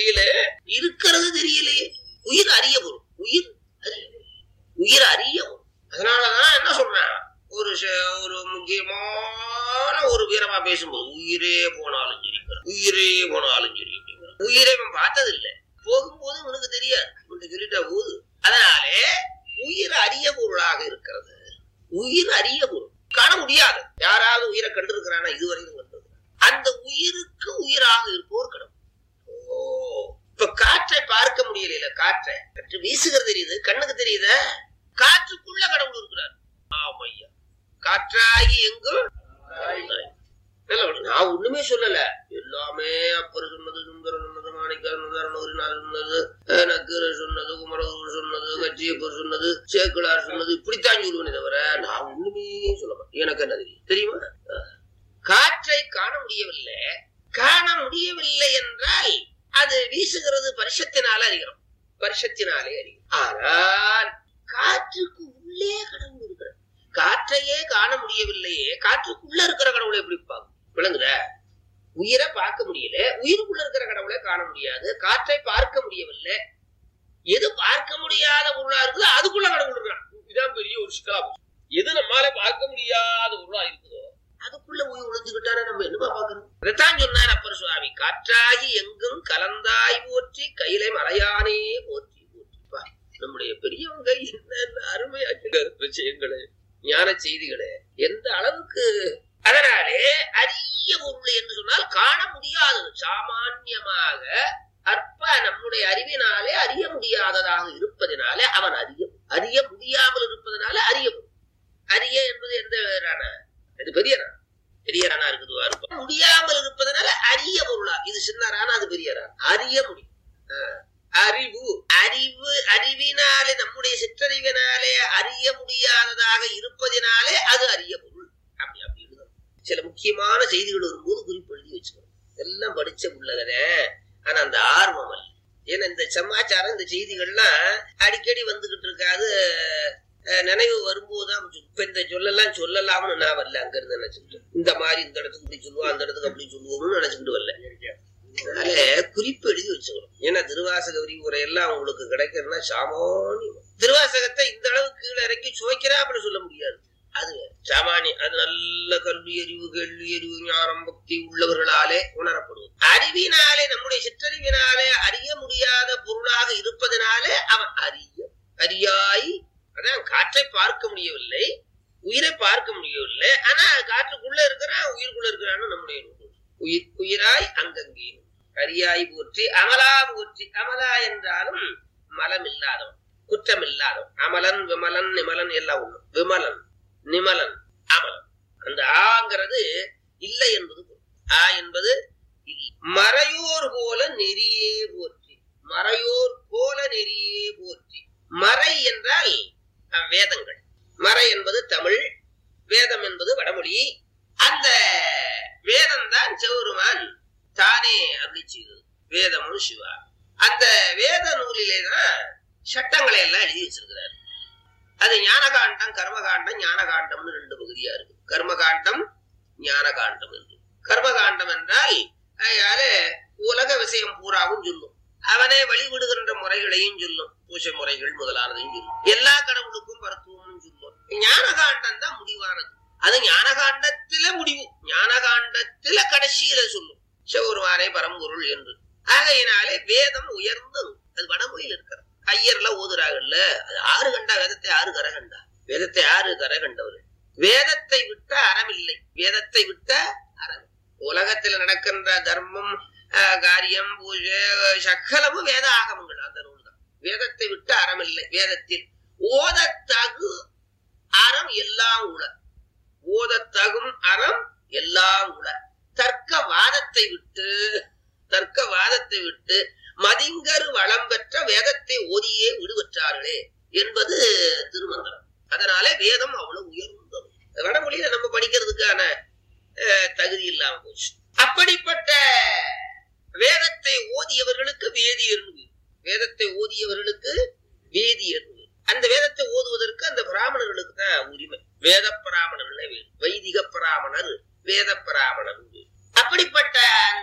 தெரியல இருக்கிறது தெரியலையே உயிர் அறிய பொருள் உயிர் அறிய உயிர் அறிய பொருள் அதனாலதான் என்ன சொல்றேன் ஒரு ச- ஒரு முக்கியமான ஒரு வீரமா பேசும்போது உயிரே போனாலும் சரி உயிரே போனாலும் சரி அப்படிங்கிறான். உயிரை இவன் பார்த்தது இல்ல போகும்போது உனக்கு தெரியாது உன்கிட்ட சொல்லிட்டா போகுது அதனாலே உயிர் அறிய பொருளாக இருக்கிறது உயிர் அறிய பொருள் காண முடியாது யாராவது உயிரை கண்டிருக்கிறானா இதுவரையும் கண்டிருக்கிறான் அந்த உயிருக்கு உயிராக இருப்போர் கடவுள் ஓ இப்ப காற்றை பார்க்க முடியல காற்றை காற்று வீசுகிறது தெரியுது கண்ணுக்கு தெரியுதா காற்றுக்குள்ள கடவுள் இருக்கிறார் ஆமையா காற்றாகி எங்கும் நல்ல ஒரு- நான் ஒண்ணுமே சொல்லல எல்லாமே அப்பர் சொன்னது சுந்தரம் சொன்னது மாணிக்கர் சொன்னது அருணகிரிநாதர் சொன்னது அஹ், நக்கீரர் சொன்னது குமரகுரு சொன்னது கச்சியப்பர் சொன்னது சேக்கிழார் சொன்னது இப்படித்தான் சொல்லுவேனே தவிர நான் ஒண்ணுமே சொல்ல மாட்டேன் எனக்கு என்ன தெரியும் தெரியுமா அஹ். காற்றை காண முடியவில்லை காண முடியவில்லை என்றால் அது வீசுகிறது பரிசத்தினால அறிகிறோம் பரிசத்தினாலே அறிகிறோம் ஆனால் காற்றுக்கு உள்ளே கடவுள் இருக்கிறார் காற்றையே காண முடியவில்லையே காற்றுக்குள்ள இருக்கிற கடவுளை எப்படி பார்க்கும் விளங்குதா உயிரை பார்க்க முடியல உயிருக்குள்ள இருக்கிற கடவுளை காண முடியாது காற்றை பார்க்க முடியவில்லை எது பார்க்க முடியாத பொருளா இருக்குதோ அதுக்குள்ள கடவுள் இருக்கிறான் இதுதான் பெரிய ஒரு சிக்கலா போச்சு. எது நம்மால பார்க்க முடியாத பொருளா இருக்குதோ அதுக்குள்ள உயிர் ஒளிஞ்சுக்கிட்டானே நம்ம என்னமா பாக்குறோம் இதைத்தான் சொன்னார் அப்பர் சுவாமி காற்றாகி எங்கும் கலந்தாய் போற்றி கையிலை மலையானே போற்றி போற்றி பா, நம்முடைய பெரியவங்க என்ன அருமையா சொல்றாரு விஷயங்களே ஞான செய்திகளே எந்த அளவுக்கு அதனாலே அரிய பொருள் என்று சொன்னால் காண முடியாதது சாமான்யமாக அற்ப நம்முடைய அறிவினாலே அறிய முடியாததாக இருப்பதினாலே அவன் அறிய அறிய முடியாமல் இருப்பதனால அறிய பொருள். அரிய என்பது எந்த ரானா இது பெரிய ரானா பெரிய ரானா இருக்குதுவா இருக்கும் முடியாமல் இருப்பதனால அரிய பொருளா இது சின்ன ரானா அது பெரிய ரானா அறிய முடியும் ஆஹ். அறிவு அறிவு அறிவினாலே நம்முடைய சிற்றறிவினாலே அறிய முடியாததாக இருப்பதினாலே அது அறிய பொருள் அப்படி அப்படி எழுதணும் சில முக்கியமான செய்திகள் வரும்போது குறிப்பு எழுதி வச்சுக்கணும் எல்லாம் படிச்ச உள்ளகதே ஆனா அந்த ஆர்வம் அல்ல ஏன்னா இந்த சமாச்சாரம் இந்த செய்திகள்லாம் அடிக்கடி வந்துகிட்டு இருக்காது அஹ், நினைவு வரும்போதுதான் சொல்லு. இப்ப இந்த சொல்லலாம் சொல்லலாம்னு நான் வரல அங்க இருந்து நினைச்சுட்டு இந்த மாதிரி இந்த இடத்துக்கு இப்படி சொல்லுவோம் அந்த இடத்துக்கு அப்படி சொல்லுவோம்னு நினைச்சுக்கிட்டு வரல அதனால குறிப்பு எழுதி வச்சுக்கணும் ஏன்னா திருவாசக விரிவுரை எல்லாம் உங்களுக்கு கிடைக்கிறதுனா சாமானியம் திருவாசகத்தை இந்த அளவுக்கு கீழே இறக்கி சுவைக்கிறா அப்படி சொல்ல முடியாது அது வேற. சாமானியம் அது நல்ல கல்வி அறிவு கேள்வி அறிவு ஞானம் பக்தி உள்ளவர்களாலே உணரப்படுவது அறிவினாலே நம்முடைய சிற்றறிவினாலே அறிய முடியாத பொருளாக இருப்பதனாலே அவன் அறிய அறியாய் அதான் காற்றை பார்க்க முடியவில்லை உயிரை பார்க்க முடியவில்லை ஆனா காற்றுக்குள்ள இருக்கிறான் உயிருக்குள்ள இருக்கிறான்னு நம்முடைய நூல். உயிர் உயிராய் அங்கங்கே அரியாய் போற்றி அமலா போற்றி அமலா என்றாலும் மலம் இல்லாதவன் குற்றம் இல்லாதவன் அமலன் விமலன் நிமலன் எல்லாம் ஒண்ணு விமலன் நிமலன் அமலன் அந்த ஆங்கிறது இல்லை என்பது பொருள். ஆ என்பது இல்லை மறையோர் போல நெறியே போற்றி மறையோர் போல நெறியே போற்றி மறை என்றால் அஹ், வேதங்கள் மறை என்பது தமிழ் வேதம் என்பது வடமொழி அந்த வேதம் தான் செவருமான் தானே அருளி செய்தது வேதமும் சிவா அந்த வேத நூலிலே தான் சட்டங்களை எல்லாம் எழுதி வச்சிருக்கிறார் அது ஞானகாண்டம் கர்மகாண்டம் ஞானகாண்டம்னு ரெண்டு பகுதியா இருக்கு கர்மகாண்டம் ஞானகாண்டம் என்று கர்மகாண்டம் என்றால் அதாவது உலக விஷயம் பூராவும் சொல்லும் அவனே வழிவிடுகின்ற முறைகளையும் சொல்லும் பூஜை முறைகள் முதலானதையும் சொல்லும் எல்லா கடவுளுக்கும் பரத்துவமும் சொல்லும் ஞானகாண்டம் தான் முடிவானது அது ஞானகாண்டத்தில முடிவு ஞானகாண்டத்தில கடைசியில சொல்லும் சிவருமானே பரம்பொருள் என்று ஆகையினாலே வேதம் உயர்ந்தது அது வடமொழியில் இருக்கிறது ஐயர்ல ஓதுறாங்கல்ல அது ஆறு கண்டா வேதத்தை ஆறு கரை கண்டா வேதத்தை ஆறு கரை கண்டவர்கள் வேதத்தை விட்ட அறமில்லை வேதத்தை விட்ட அறம் உலகத்தில் நடக்கின்ற தர்மம் ஆஹ், காரியம் பூஜை சகலமும் வேத ஆகமங்கள் அந்த நூல் தான் வேதத்தை விட்டு அறமில்லை வேதத்தில் ஓதத்தகு அறம் எல்லாம் உள ஓதத்தகும் அறம் எல்லாம் உள தர்க்க வாதத்தை விட்டு தர்க்க வாதத்தை விட்டு மதிங்கரு வளம் பெற்ற வேதத்தை ஓதியே விடுபற்றார்களே என்பது திருமந்திரம் அதனால வேதம் அவ்வளவு உயர்ந்தது வடமொழியில நம்ம படிக்கிறதுக்கான அஹ், தகுதி இல்லாம போச்சு அப்படிப்பட்ட வேதத்தை ஓதியவர்களுக்கு வேதியர் வேதத்தை ஓதியவர்களுக்கு வேதியர் அந்த வேதத்தை ஓதுவதற்கு அந்த பிராமணர்களுக்கு தான் உரிமை வேத பிராமணர்களே வேணும் வைதிக பிராமணர் வேத பிராமணர் அப்படிப்பட்ட